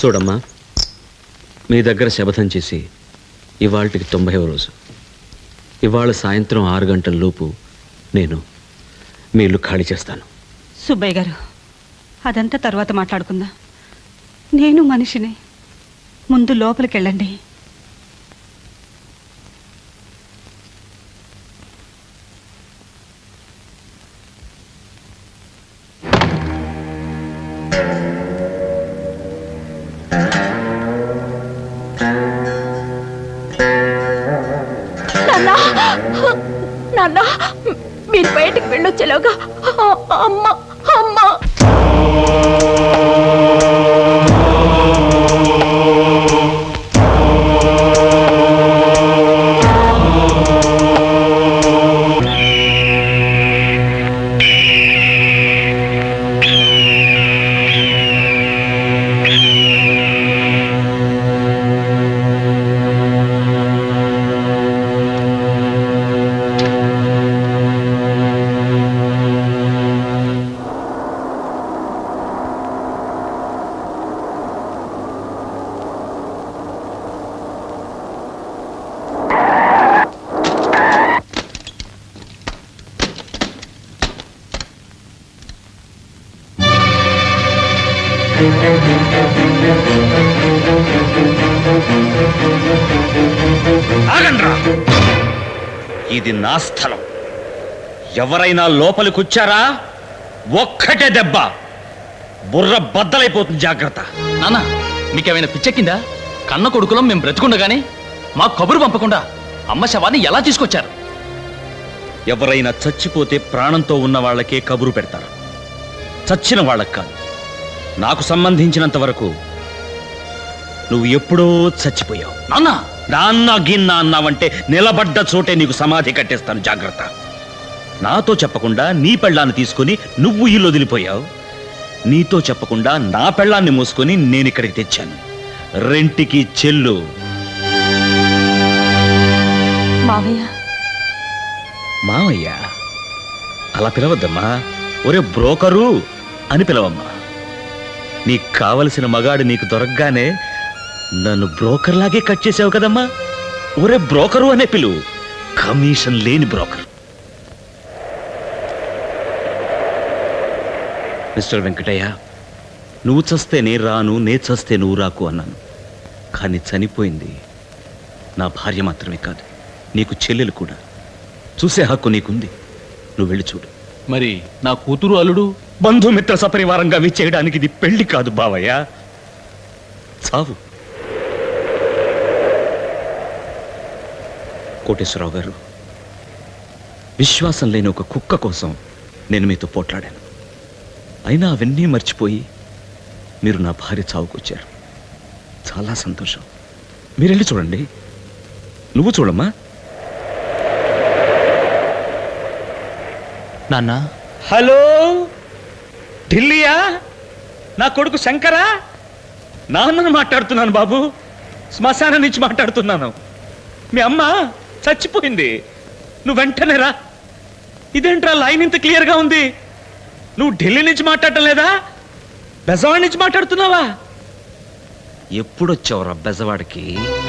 చూడమ్మా మీ దగ్గర శపథం చేసి ఇవాళకి తొంభైవ రోజు ఇవాళ సాయంత్రం ఆరు గంటల లోపు నేను మీ ఇల్లు ఖాళీ చేస్తాను సుబ్బయ్య గారు అదంతా తర్వాత మాట్లాడుకుందాం నేను మనిషిని ముందు లోపలికి వెళ్ళండి నాన్న నాన్న మీరు బయటకు వెళ్ళొచ్చేలాగా అమ్మ అమ్మ ఆగండ్రా ఇది నా స్థలం ఎవరైనా లోపలికొచ్చారా ఒక్కటే దెబ్బ బుర్ర బద్దలైపోతుంది జాగ్రత్త నాన్న మీకేమైనా పిచ్చెక్కిందా కన్న కొడుకులం మేము బ్రతుకుండగానే మా కబురు పంపకుండా అమ్మ శవాన్ని ఎలా తీసుకొచ్చారు ఎవరైనా చచ్చిపోతే ప్రాణంతో ఉన్న వాళ్ళకే కబురు పెడతారు చచ్చిన వాళ్ళకి కాదు నాకు సంబంధించినంత వరకు నువ్వు ఎప్పుడో చచ్చిపోయావు నాన్న నాన్న గిన్న అన్నావంటే నిలబడ్డ చోటే నీకు సమాధి కట్టేస్తాను జాగ్రత్త నాతో చెప్పకుండా నీ పెళ్ళాన్ని తీసుకొని నువ్వు ఇల్లు వదిలిపోయావు నీతో చెప్పకుండా నా పెళ్ళాన్ని మూసుకొని నేను ఇక్కడికి తెచ్చాను రెంటికి చెల్లు మావయ్య మావయ్య అలా పిలవద్దమ్మా ఒరే బ్రోకరు అని పిలవమ్మా నీకు కావలసిన మగాడు నీకు దొరకగానే నన్ను బ్రోకర్ లాగే కట్ చేసావు కదమ్మా ఒరే బ్రోకరు అనే పిలువు కమిషన్ లేని బ్రోకర్ మిస్టర్ వెంకటయ్య నువ్వు చస్తే నే రాను నే చస్తే నువ్వు రాకు అన్నాను కానీ చనిపోయింది నా భార్య మాత్రమే కాదు నీకు చెల్లెలు కూడా చూసే హక్కు నీకుంది నువ్వు వెళ్ళి చూడు మరి నా కూతురు అల్లుడు బంధుమిత్ర సపరివారంగా విచ్చేయడానికి ఇది పెళ్లి కాదు బావయ్య చావు కోటేశ్వరరావు గారు విశ్వాసం లేని ఒక కుక్క కోసం నేను మీతో పోట్లాడాను అయినా అవన్నీ మర్చిపోయి మీరు నా భార్య చావుకొచ్చారు చాలా సంతోషం మీరు వెళ్ళి చూడండి నువ్వు చూడమ్మా నాన్న హలో ఢిల్లీయా నా కొడుకు శంకరా నాన్నను మాట్లాడుతున్నాను బాబు శ్మశానం నుంచి మాట్లాడుతున్నాను మీ అమ్మ చచ్చిపోయింది నువ్వు వెంటనే రా ఇదేంట్రా లైన్ ఇంత క్లియర్గా ఉంది నువ్వు ఢిల్లీ నుంచి మాట్లాడటం లేదా బెజవాడ నుంచి మాట్లాడుతున్నావా ఎప్పుడొచ్చావురా బెజవాడికి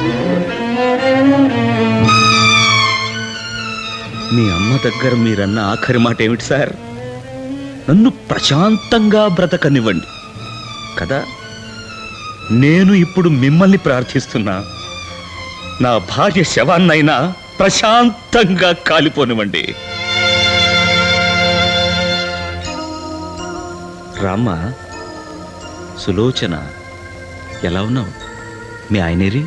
మీ అమ్మ దగ్గర మీరన్న ఆఖరి మాట ఏమిటి సార్ నన్ను ప్రశాంతంగా బ్రతకనివ్వండి కదా నేను ఇప్పుడు మిమ్మల్ని ప్రార్థిస్తున్నా నా భార్య శవాన్నైనా ప్రశాంతంగా కాలిపోనివ్వండి రామ్మ సులోచన ఎలా ఉన్నావు మీ ఆయనేరి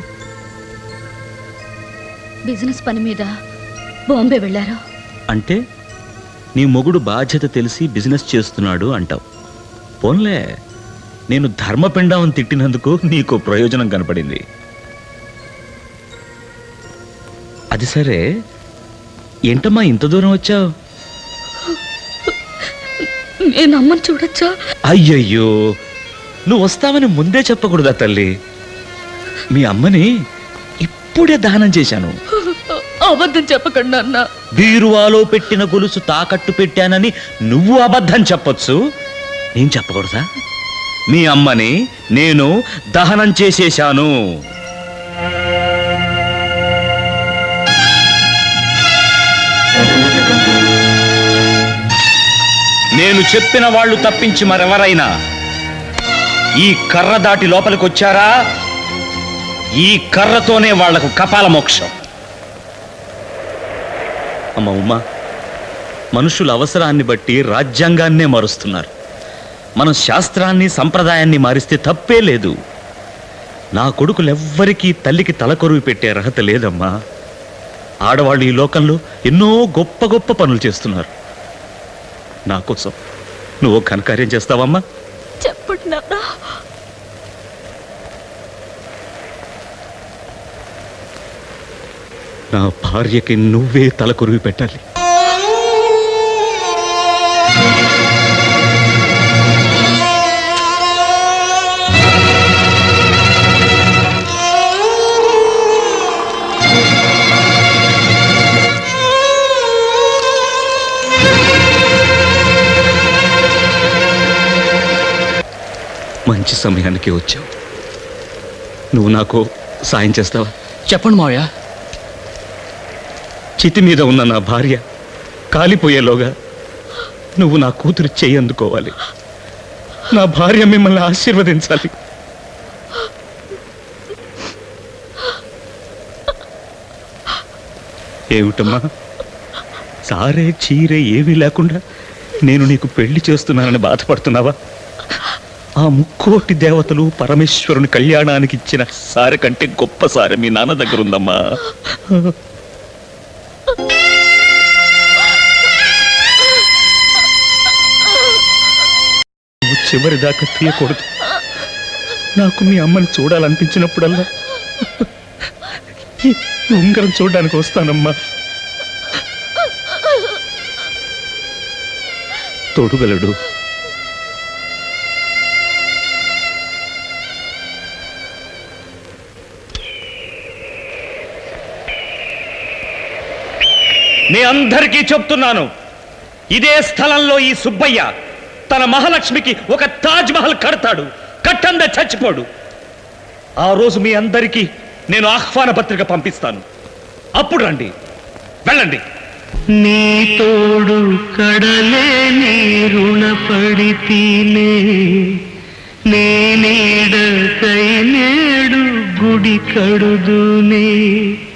బిజినెస్ పని మీద బాంబే వెళ్ళారు అంటే నీ మొగుడు బాధ్యత తెలిసి బిజినెస్ చేస్తున్నాడు అంటావు పోన్లే నేను ధర్మపిండం తిట్టినందుకు నీకు ప్రయోజనం కనపడింది అది సరే ఏంటమ్మా ఇంత దూరం వచ్చావు నేను అమ్మని చూడొచ్చా అయ్యయ్యో నువ్వు వస్తావని ముందే చెప్పకూడదా తల్లి మీ అమ్మని ఇప్పుడే దానం చేశాను అబద్ధం చెప్పకండి అన్న బీరువాలో పెట్టిన గొలుసు తాకట్టు పెట్టానని నువ్వు అబద్ధం చెప్పొచ్చు నేను చెప్పకూడదా మీ అమ్మని నేను దహనం చేసేశాను నేను చెప్పిన వాళ్ళు తప్పించి మరెవరైనా ఈ కర్ర దాటి లోపలికి వచ్చారా ఈ కర్రతోనే వాళ్లకు కపాల మోక్షం అమ్మ ఉమ్మా మనుషుల అవసరాన్ని బట్టి రాజ్యాంగాన్నే మారుస్తున్నారు మనం శాస్త్రాన్ని సంప్రదాయాన్ని మారిస్తే తప్పే లేదు నా కొడుకులెవ్వరికీ తల్లికి తలకొరువు పెట్టే అర్హత లేదమ్మా ఆడవాళ్ళు ఈ లోకంలో ఎన్నో గొప్ప గొప్ప పనులు చేస్తున్నారు నా కోసం నువ్వు ఘనకార్యం చేస్తావమ్మా చెప్పండి నాన్న నా భార్యకి నువ్వే తలకొరువు పెట్టాలి మంచి సమయానికి వచ్చావు నువ్వు నాకు సాయం చేస్తావా చెప్పండి మావయ్య చితి మీద ఉన్న నా భార్య కాలిపోయేలోగా నువ్వు నా కూతురు చెయ్యి అందుకోవాలి నా భార్య మిమ్మల్ని ఆశీర్వదించాలి ఏమిటమ్మా సారే చీరే ఏమీ లేకుండా నేను నీకు పెళ్లి చేస్తున్నానని బాధపడుతున్నావా ఆ ముక్కోటి దేవతలు పరమేశ్వరుని కళ్యాణానికి ఇచ్చిన సారె కంటే గొప్ప సారె మీ నాన్న దగ్గర ఉందమ్మా నువ్వు చివరి దాకా తీయకూడదు నాకు మీ అమ్మని చూడాలనిపించినప్పుడల్లా ఈ ఉంగరం చూడడానికి వస్తానమ్మా తోడుగలడు మీ అందరికీ చెప్తున్నాను ఇదే స్థలంలో ఈ సుబ్బయ్య తన మహాలక్ష్మికి ఒక తాజ్ మహల్ కడతాడు కట్టంద చచ్చిపోడు ఆ రోజు మీ అందరికీ నేను ఆహ్వాన పత్రిక పంపిస్తాను అప్పుడు రండి వెళ్ళండి నీ తోడు కడలే నీ రుణపడితీనే నీ నీడకై నేడు గుడి కడుదునే